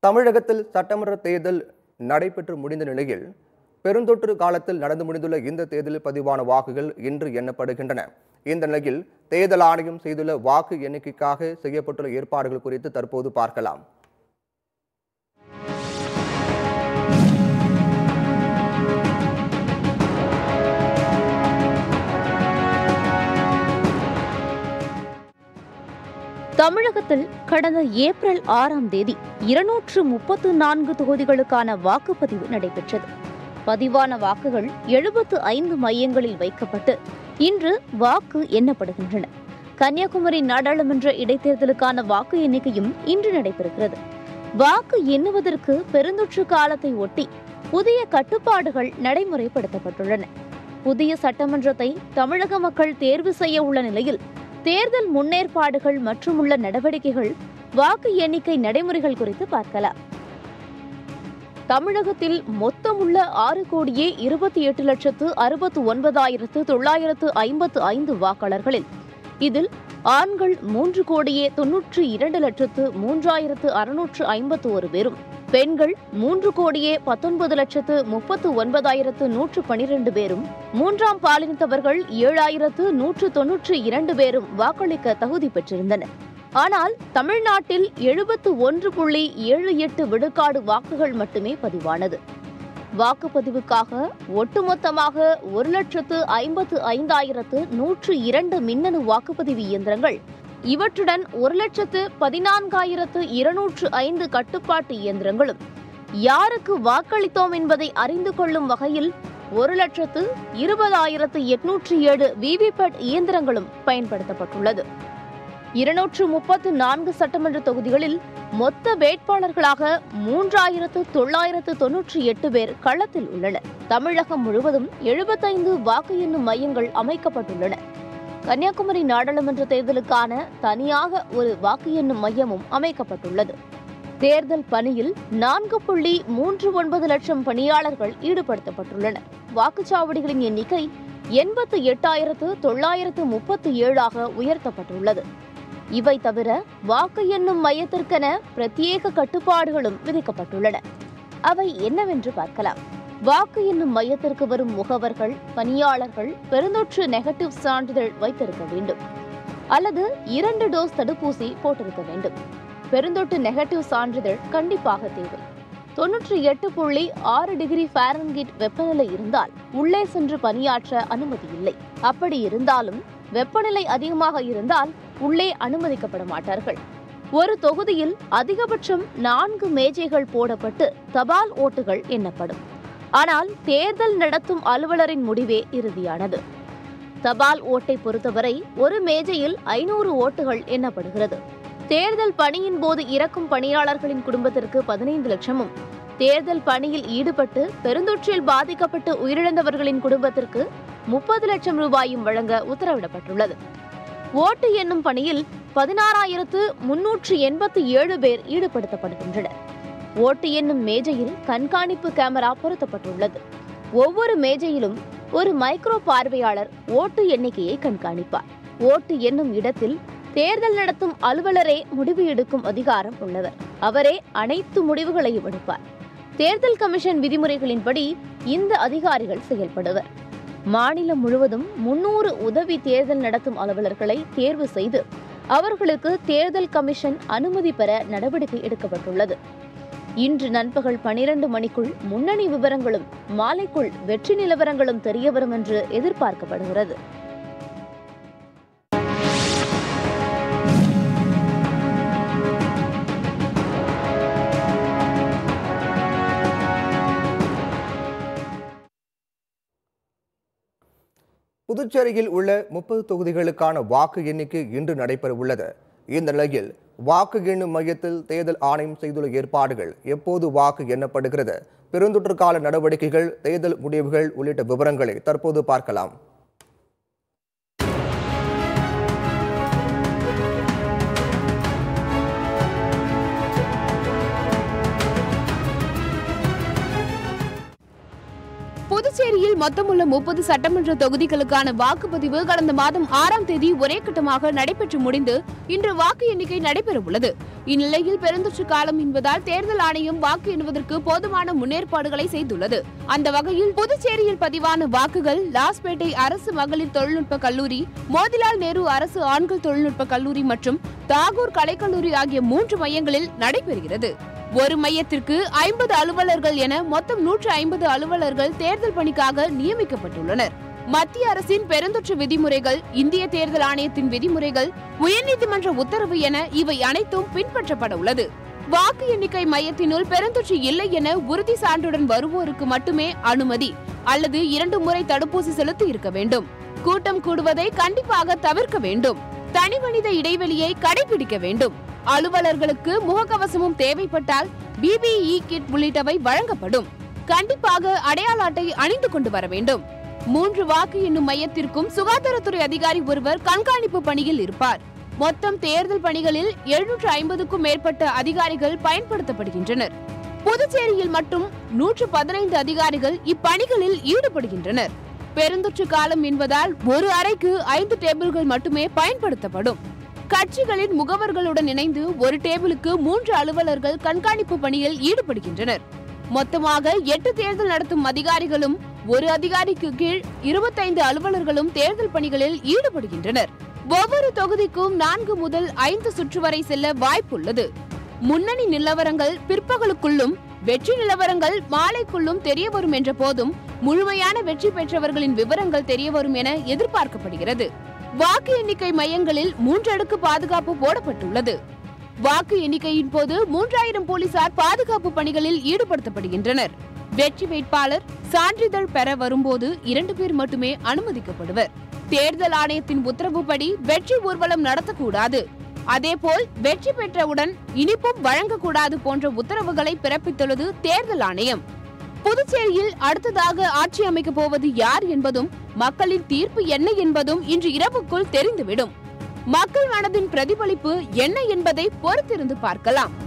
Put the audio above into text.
தமிழகத்தில் சட்டமன்ற தேர்தல் நடைபெற்று முடிந்த நிலையில் பெருந்தொற்று காலத்தில் நடந்து முடிந்துள்ள இந்த தேர்தலில் பதிவான வாக்குகள் இன்று எண்ணப்படுகின்றன இந்த நிலையில் தேர்தல் ஆணையம் செய்துள்ள வாக்கு எண்ணிக்கைக்காக செய்யப்பட்டுள்ள ஏற்பாடுகள் குறித்து தற்போது பார்க்கலாம் தமிழகத்தில் கடந்த ஏப்ரல் ஆறாம் தேதி இருநூற்று முப்பத்து நான்கு தொகுதிகளுக்கான வாக்குப்பதிவு நடைபெற்றது பதிவான வாக்குகள் எழுபத்து ஐந்து மையங்களில் வைக்கப்பட்டு இன்று வாக்கு எண்ணப்படுகின்றன கன்னியாகுமரி நாடாளுமன்ற இடைத்தேர்தலுக்கான வாக்கு எண்ணிக்கையும் இன்று நடைபெறுகிறது வாக்கு எண்ணுவதற்கு பெருந்தொற்று காலத்தை ஒட்டி புதிய கட்டுப்பாடுகள் நடைமுறைப்படுத்தப்பட்டுள்ளன புதிய சட்டமன்றத்தை தமிழக மக்கள் தேர்வு செய்ய உள்ள நிலையில் தேர்தல் முன்னேற்பாடுகள் மற்றும் உள்ள நடவடிக்கைகள் வாக்கு எண்ணிக்கை நடைமுறைகள் குறித்து பார்க்கலாம் தமிழகத்தில் மொத்தமுள்ள ஆறு கோடியே இருபத்தி எட்டு லட்சத்து அறுபத்து ஒன்பதாயிரத்து தொள்ளாயிரத்து ஐம்பத்து ஐந்து வாக்காளர்களில் இதில் ஆண்கள் மூன்று கோடியே தொன்னூற்றி இரண்டு லட்சத்து மூன்றாயிரத்து அறுநூற்று ஐம்பத்து ஒரு பேரும் பெண்கள் மூன்று கோடியே பத்தொன்பது லட்சத்து முப்பத்து ஒன்பதாயிரத்து நூற்று பனிரெண்டு பேரும் மூன்றாம் பாலினத்தவர்கள் ஏழாயிரத்து நூற்று தொன்னூற்றி இரண்டு பேரும் வாக்களிக்க தகுதி பெற்றிருந்தனர் ஆனால் தமிழ்நாட்டில் எழுபத்து ஒன்று புள்ளி ஏழு எட்டு விழுக்காடு வாக்குகள் மட்டுமே பதிவானது வாக்குப்பதிவுக்காக ஒட்டுமொத்தமாக ஒரு லட்சத்து ஐம்பத்து ஐந்தாயிரத்து நூற்று இரண்டு மின்னணு வாக்குப்பதிவு இயந்திரங்கள் இவற்றுடன் ஒரு லட்சத்து பதினான்காயிரத்து இருநூற்று ஐந்து கட்டுப்பாட்டு இயந்திரங்களும் யாருக்கு வாக்களித்தோம் என்பதை அறிந்து கொள்ளும் வகையில் ஒரு லட்சத்து இருபதாயிரத்து எட்நூற்றி ஏழு விவிபேட் இயந்திரங்களும் பயன்படுத்தப்பட்டுள்ளது இருநூற்று முப்பத்து நான்கு சட்டமன்ற தொகுதிகளில் மொத்த வேட்பாளர்களாக மூன்றாயிரத்து தொள்ளாயிரத்து தொன்னூற்றி எட்டு பேர் களத்தில் உள்ளனர் தமிழகம் முழுவதும் எழுபத்தைந்து வாக்கு எண்ணும் மையங்கள் அமைக்கப்பட்டுள்ளன கன்னியாகுமரி நாடாளுமன்ற தேர்தலுக்கான தனியாக ஒரு வாக்கு எண்ணும் மையமும் அமைக்கப்பட்டுள்ளது தேர்தல் பணியில் நான்கு புள்ளி மூன்று ஒன்பது லட்சம் பணியாளர்கள் ஈடுபடுத்தப்பட்டுள்ளனர் வாக்குச்சாவடிகளின் எண்ணிக்கை எண்பத்து எட்டாயிரத்து தொள்ளாயிரத்து முப்பத்து ஏழாக உயர்த்தப்பட்டுள்ளது இவை தவிர வாக்கு எண்ணும் மையத்திற்கென பிரத்யேக கட்டுப்பாடுகளும் விதிக்கப்பட்டுள்ளன அவை என்னவென்று பார்க்கலாம் வாக்கு எண்ணும் மையத்திற்கு வரும் முகவர்கள் பணியாளர்கள் பெருந்தொற்று நெகட்டிவ் சான்றிதழ் வைத்திருக்க வேண்டும் அல்லது இரண்டு டோஸ் தடுப்பூசி போட்டிருக்க வேண்டும் பெருந்தொட்டு நெகட்டிவ் சான்றிதழ் கண்டிப்பாக தேவை தொன்னூற்றி எட்டு புள்ளி ஆறு டிகிரி ஃபாரன்ஹீட் வெப்பநிலை இருந்தால் உள்ளே சென்று பணியாற்ற அனுமதி இல்லை அப்படி இருந்தாலும் வெப்பநிலை அதிகமாக இருந்தால் உள்ளே அனுமதிக்கப்பட மாட்டார்கள் ஒரு தொகுதியில் அதிகபட்சம் நான்கு மேஜைகள் போடப்பட்டு தபால் ஓட்டுகள் எண்ணப்படும் ஆனால் தேர்தல் நடத்தும் அலுவலரின் முடிவே இறுதியானது தபால் ஓட்டை பொறுத்தவரை ஒரு மேஜையில் ஐநூறு ஓட்டுகள் எண்ணப்படுகிறது தேர்தல் பணியின் போது இறக்கும் பணியாளர்களின் குடும்பத்திற்கு பதினைந்து லட்சமும் தேர்தல் பணியில் ஈடுபட்டு பெருந்தொற்றில் பாதிக்கப்பட்டு உயிரிழந்தவர்களின் குடும்பத்திற்கு முப்பது லட்சம் ரூபாயும் வழங்க உத்தரவிடப்பட்டுள்ளது ஓட்டு எண்ணும் பணியில் பதினாறாயிரத்து முன்னூற்று எண்பத்தி ஏழு பேர் ஈடுபடுத்தப்படுகின்றனர் ஓட்டு எண்ணும் மேஜையில் கண்காணிப்பு கேமரா பொருத்தப்பட்டுள்ளது ஒவ்வொரு மேஜையிலும் ஒரு மைக்ரோ பார்வையாளர் ஓட்டு எண்ணிக்கையை கண்காணிப்பார் ஓட்டு எண்ணும் இடத்தில் தேர்தல் நடத்தும் அலுவலரே முடிவு எடுக்கும் அதிகாரம் உள்ளவர் அவரே அனைத்து முடிவுகளையும் எடுப்பார் தேர்தல் கமிஷன் விதிமுறைகளின்படி இந்த அதிகாரிகள் செயல்படுவர் மாநிலம் முழுவதும் முன்னூறு உதவி தேர்தல் நடத்தும் அலுவலர்களை தேர்வு செய்து அவர்களுக்கு தேர்தல் கமிஷன் அனுமதி பெற நடவடிக்கை எடுக்கப்பட்டுள்ளது இன்று நண்பகல் பனிரெண்டு மணிக்குள் முன்னணி விவரங்களும் மாலைக்குள் வெற்றி நிலவரங்களும் தெரியவரும் என்று எதிர்பார்க்கப்படுகிறது புதுச்சேரியில் உள்ள முப்பது தொகுதிகளுக்கான வாக்கு எண்ணிக்கை இன்று நடைபெற உள்ளது இந்த நிலையில் வாக்கு எண்ணும் மையத்தில் தேர்தல் ஆணையம் செய்துள்ள ஏற்பாடுகள் எப்போது வாக்கு எண்ணப்படுகிறது பெருந்தொற்று கால நடவடிக்கைகள் தேர்தல் முடிவுகள் உள்ளிட்ட விவரங்களை தற்போது பார்க்கலாம் புதுச்சேரியில் புதுச்சேரியில் மொத்தமுள்ள முப்பது சட்டமன்ற தொகுதிகளுக்கான வாக்குப்பதிவு கடந்த மாதம் ஆறாம் தேதி ஒரே கட்டமாக நடைபெற்று முடிந்து இன்று வாக்கு எண்ணிக்கை நடைபெற உள்ளது இந்நிலையில் பெருந்தொற்று காலம் என்பதால் தேர்தல் ஆணையம் வாக்கு எண்ணுவதற்கு போதுமான முன்னேற்பாடுகளை செய்துள்ளது அந்த வகையில் புதுச்சேரியில் பதிவான வாக்குகள் லாஸ்பேட்டை அரசு மகளிர் தொழில்நுட்ப கல்லூரி மோதிலால் நேரு அரசு ஆண்கள் தொழில்நுட்ப கல்லூரி மற்றும் தாகூர் கலைக்கல்லூரி ஆகிய மூன்று மையங்களில் நடைபெறுகிறது ஒரு மையத்திற்கு ஐம்பது அலுவலர்கள் என மொத்தம் நூற்று ஐம்பது அலுவலர்கள் தேர்தல் பணிக்காக நியமிக்கப்பட்டுள்ளனர் மத்திய அரசின் பெருந்தொற்று விதிமுறைகள் இந்திய தேர்தல் ஆணையத்தின் விதிமுறைகள் உயர்நீதிமன்ற உத்தரவு என இவை அனைத்தும் பின்பற்றப்பட உள்ளது வாக்கு எண்ணிக்கை மையத்தினுள் பெருந்தொற்று இல்லை என உறுதி சான்றுடன் வருவோருக்கு மட்டுமே அனுமதி அல்லது இரண்டு முறை தடுப்பூசி செலுத்தி இருக்க வேண்டும் கூட்டம் கூடுவதை கண்டிப்பாக தவிர்க்க வேண்டும் தனிமனித இடைவெளியை கடைபிடிக்க வேண்டும் அலுவலர்களுக்கு முகக்கவசமும் தேவைப்பட்டால் பிபிஇ கிட் உள்ளிட்டவை வழங்கப்படும் கண்டிப்பாக அடையாள அட்டை அணிந்து கொண்டு வர வேண்டும் மூன்று வாக்கு எண்ணும் மையத்திற்கும் சுகாதாரத்துறை அதிகாரி ஒருவர் கண்காணிப்பு பணியில் இருப்பார் மொத்தம் தேர்தல் பணிகளில் எழுநூற்று ஐம்பதுக்கும் மேற்பட்ட அதிகாரிகள் பயன்படுத்தப்படுகின்றனர் புதுச்சேரியில் மட்டும் நூற்று பதினைந்து அதிகாரிகள் இப்பணிகளில் ஈடுபடுகின்றனர் பெருந்தொற்று காலம் என்பதால் ஒரு அறைக்கு ஐந்து டேபிள்கள் மட்டுமே பயன்படுத்தப்படும் கட்சிகளின் முகவர்களுடன் இணைந்து ஒரு டேபிளுக்கு மூன்று அலுவலர்கள் கண்காணிப்பு பணியில் ஈடுபடுகின்றனர் மொத்தமாக எட்டு தேர்தல் நடத்தும் அதிகாரிகளும் ஒரு அதிகாரிக்கு கீழ் இருபத்தைந்து அலுவலர்களும் தேர்தல் பணிகளில் ஈடுபடுகின்றனர் ஒவ்வொரு தொகுதிக்கும் நான்கு முதல் ஐந்து சுற்று வரை செல்ல வாய்ப்புள்ளது முன்னணி நிலவரங்கள் பிற்பகலுக்குள்ளும் வெற்றி நிலவரங்கள் மாலைக்குள்ளும் தெரிய வரும் என்ற போதும் முழுமையான வெற்றி பெற்றவர்களின் விவரங்கள் தெரிய வரும் என எதிர்பார்க்கப்படுகிறது வாக்கு எண்ணிக்கை மையங்களில் மூன்றடுக்கு பாதுகாப்பு போடப்பட்டுள்ளது வாக்கு எண்ணிக்கையின் போது மூன்றாயிரம் போலீசார் பாதுகாப்பு பணிகளில் ஈடுபடுத்தப்படுகின்றனர் வெற்றி வேட்பாளர் சான்றிதழ் பெற வரும்போது இரண்டு பேர் மட்டுமே அனுமதிக்கப்படுவர் தேர்தல் ஆணையத்தின் உத்தரவுப்படி வெற்றி ஊர்வலம் நடத்தக்கூடாது அதேபோல் வெற்றி பெற்றவுடன் இனிப்பும் வழங்கக்கூடாது போன்ற உத்தரவுகளை பிறப்பித்துள்ளது தேர்தல் ஆணையம் புதுச்சேரியில் அடுத்ததாக ஆட்சி அமைக்கப் போவது யார் என்பதும் மக்களின் தீர்ப்பு என்ன என்பதும் இன்று இரவுக்குள் தெரிந்துவிடும் மக்கள் மனதின் பிரதிபலிப்பு என்ன என்பதை பொறுத்திருந்து பார்க்கலாம்